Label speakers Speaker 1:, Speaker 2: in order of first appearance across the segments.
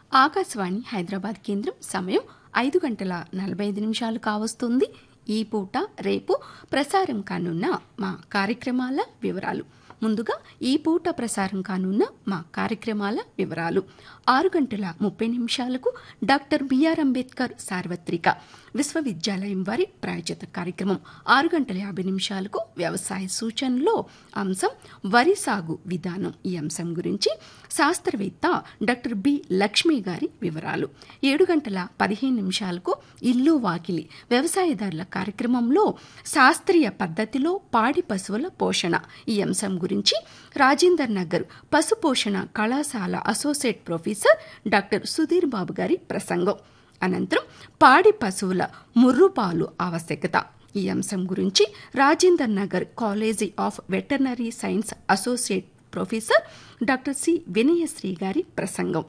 Speaker 1: ఆకాశవాణి హైదరాబాద్ కేంద్రం సమయం ఐదు గంటల నలభై ఐదు నిమిషాలు కావస్తుంది ఈ పూట రేపు ప్రసారం కానున్న మా కార్యక్రమాల వివరాలు ముందుగా ఈ పూట ప్రసారం కానున్న మా కార్యక్రమాల వివరాలు ఆరు గంటల ముప్పై నిమిషాలకు డాక్టర్ బిఆర్ అంబేద్కర్ సార్వత్రిక విశ్వవిద్యాలయం వారి ప్రాయోజిత కార్యక్రమం ఆరు గంటల యాభై నిమిషాలకు వ్యవసాయ సూచనలో అంశం వరి సాగు విధానం ఈ అంశం గురించి శాస్త్రవేత్త డాక్టర్ బి లక్ష్మి గారి వివరాలు ఏడు గంటల పదిహేను నిమిషాలకు ఇల్లు వాకిలి వ్యవసాయదారుల కార్యక్రమంలో శాస్త్రీయ పద్ధతిలో పాడి పశువుల పోషణ ఈ అంశం గురించి రాజేందర్ నగర్ పశు పోషణ కళాశాల associate professor doctor Sudheer Babu గారి ప్రసంగం అనంతరం పాడి పశువుల ముర్రుపాలు ఆవశ్యకత ఈ అంశం గురించి Rajender Nagar college of veterinary science associate professor doctor C Vinayasri గారి ప్రసంగం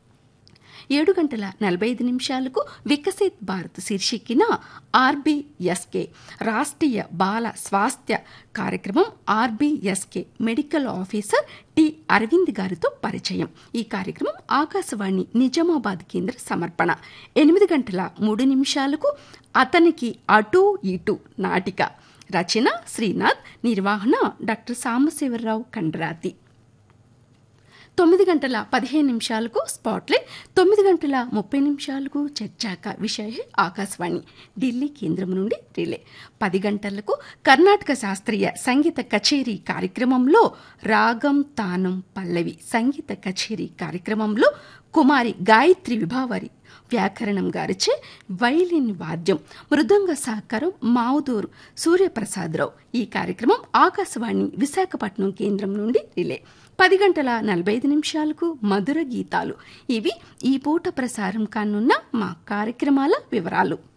Speaker 1: ఏడు గంటల నలభై ఐదు నిమిషాలకు వికసిత్ భారత్ శీర్షికిన ఆర్బీఎస్కే రాష్ట్రీయ బాల స్వాస్థ్య కార్యక్రమం RBSK medical officer T Aravind గారితో పరిచయం ఈ కార్యక్రమం ఆకాశవాణి నిజామాబాద్ కేంద్ర సమర్పణ ఎనిమిది గంటల మూడు నిమిషాలకు అతనికి అటు ఇటు నాటిక రచన శ్రీనాథ్ నిర్వహణ డాక్టర్ సాంబశివరావు కండ్రాతి తొమ్మిది గంటల పదిహేను నిమిషాలకు స్పాట్లైట్ తొమ్మిది గంటల ముప్పై నిమిషాలకు చర్చాక విషయ ఆకాశవాణి ఢిల్లీ కేంద్రం నుండి రిలే పది గంటలకు కర్ణాటక శాస్త్రీయ సంగీత కచేరీ కార్యక్రమంలో రాగం తానం పల్లవి సంగీత కచేరీ కార్యక్రమంలో కుమారి గాయత్రి విభావరి వ్యాకరణం గారిచే వైలిన్ వాద్యం మృదంగ సహకారం మావుదూరు సూర్యప్రసాదరావు ఈ కార్యక్రమం ఆకాశవాణి విశాఖపట్నం కేంద్రం నుండి రిలే పది గంటల నలభై ఐదు నిమిషాలకు మధుర గీతాలు ఇవి ఈ పూట ప్రసారం కానున్న మా కార్యక్రమాల వివరాలు